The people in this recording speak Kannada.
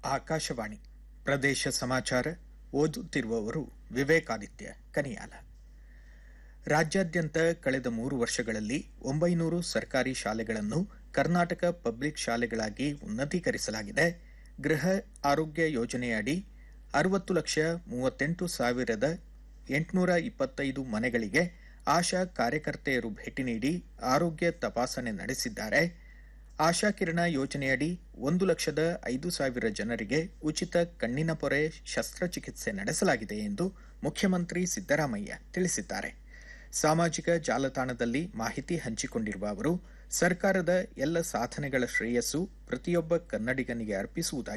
ಆಕಾಶವಾಣಿ ಪ್ರದೇಶ ಸಮಾಚಾರ ಓದುತ್ತಿರುವವರು ವಿವೇಕಾದಿತ್ಯ ಕನಿಯಾಲ ರಾಜ್ಯಾದ್ಯಂತ ಕಳೆದ ಮೂರು ವರ್ಷಗಳಲ್ಲಿ ಒಂಬೈನೂರು ಸರ್ಕಾರಿ ಶಾಲೆಗಳನ್ನು ಕರ್ನಾಟಕ ಪಬ್ಲಿಕ್ ಶಾಲೆಗಳಾಗಿ ಉನ್ನತೀಕರಿಸಲಾಗಿದೆ ಗೃಹ ಆರೋಗ್ಯ ಯೋಜನೆಯಡಿ ಅರವತ್ತು ಲಕ್ಷ ಮೂವತ್ತೆಂಟು ಸಾವಿರದ ಎಂಟುನೂರ ಇಪ್ಪತ್ತೈದು ಮನೆಗಳಿಗೆ ಆಶಾ ಕಾರ್ಯಕರ್ತೆಯರು ಭೇಟಿ ನೀಡಿ ಆರೋಗ್ಯ ತಪಾಸಣೆ ನಡೆಸಿದ್ದಾರೆ ಆಶಾ ಕಿರಣ ಯೋಜನೆಯಡಿ ಒಂದು ಲಕ್ಷದ ಐದು ಸಾವಿರ ಜನರಿಗೆ ಉಚಿತ ಕಣ್ಣಿನ ಪೊರೆ ಶಸ್ತ್ರಚಿಕಿತ್ಸೆ ನಡೆಸಲಾಗಿದೆ ಎಂದು ಮುಖ್ಯಮಂತ್ರಿ ಸಿದ್ದರಾಮಯ್ಯ ತಿಳಿಸಿದ್ದಾರೆ ಸಾಮಾಜಿಕ ಜಾಲತಾಣದಲ್ಲಿ ಮಾಹಿತಿ ಹಂಚಿಕೊಂಡಿರುವ ಅವರು ಸರ್ಕಾರದ ಎಲ್ಲ ಸಾಧನೆಗಳ ಶ್ರೇಯಸ್ಸು ಪ್ರತಿಯೊಬ್ಬ ಕನ್ನಡಿಗನಿಗೆ ಅರ್ಪಿಸುವುದಾಗಿ